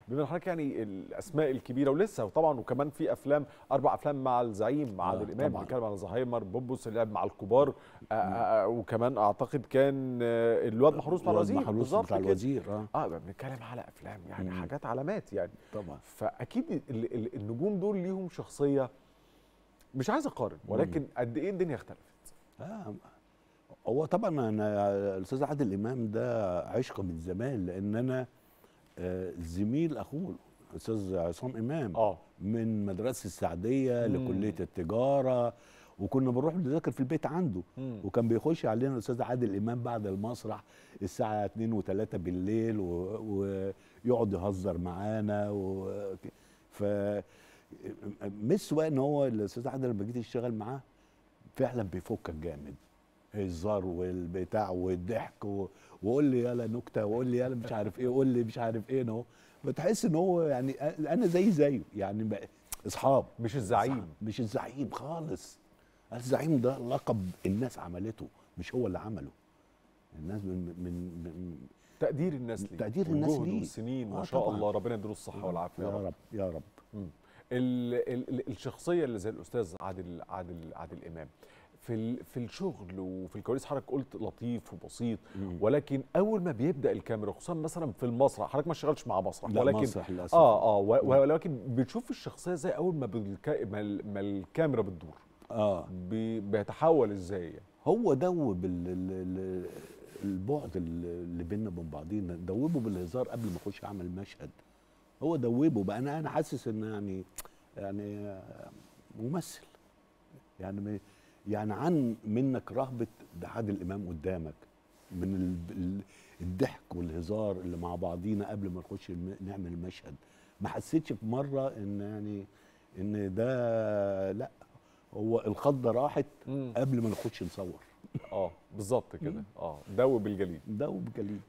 بما حضرتك يعني الاسماء الكبيره ولسه وطبعا وكمان في افلام اربع افلام مع الزعيم مع آه، عادل امام طبعاً. بنتكلم على زهايمر بوبوس اللي لعب مع الكبار آه، آه، وكمان اعتقد كان آه، الواد محروس مع الوزير محروس بالظبط بتاع كده. الوزير اه اه يبقى بنتكلم على افلام يعني مم. حاجات علامات يعني طبعا فاكيد ال- ال- النجوم دول ليهم شخصيه مش عايز اقارن ولكن قد ايه الدنيا اختلفت آه هو طبعا انا الاستاذ عادل امام ده عشق من زمان لان انا آه زميل اخوه الاستاذ عصام امام اه من مدرسه السعديه مم. لكليه التجاره وكنا بنروح نذاكر في البيت عنده مم. وكان بيخش علينا الاستاذ عادل امام بعد المسرح الساعه 2 و3 بالليل و- ويقعد يهزر معانا و... ف مش سواء ان هو الاستاذ عادل لما جيت اشتغل معاه فعلا بيفكك جامد الهزار والبتاع والضحك و... وقول لي يلا نكته وقول لي يلا مش عارف ايه وقول لي مش عارف ايه نو بتحس ان هو يعني انا زي زيه يعني بقى اصحاب مش الزعيم أصحاب. مش الزعيم خالص الزعيم ده لقب الناس عملته مش هو اللي عمله الناس من من, من تقدير الناس ليه تقدير الناس والجهد ليه. والسنين آه ما شاء طبعاً. الله ربنا يديله الصحه والعافيه يا رب يا رب ال ال ال الشخصيه اللي زي الاستاذ عادل عادل عادل امام في ال في الشغل وفي الكواليس حضرتك قلت لطيف وبسيط مم. ولكن اول ما بيبدا الكاميرا خصوصا مثلا في المسرح حضرتك ما اشتغلتش مع مسرح لا ولكن مسرح للاسف اه اه و- ولكن بتشوف الشخصيه ازاي اول ما بالكا ما, ال- ما الكاميرا بتدور اه بي بيتحول ازاي يعني هو دوب ال- ال- ال- البعد اللي بيننا وبين بعضينا دوبه بالهزار قبل ما اخش اعمل مشهد هو دوبه بقى انا انا حاسس ان يعني يعني آه، ممثل يعني م- يعني عن منك رهبه ده عادل امام قدامك من ال- ال- الضحك والهزار اللي مع بعضينا قبل ما نخش الم- نعمل المشهد ما حسيتش في مره ان يعني ان ده لا هو الخضه راحت مم. قبل ما نخش نصور اه بالظبط كده اه دوب الجليد ده وبجليد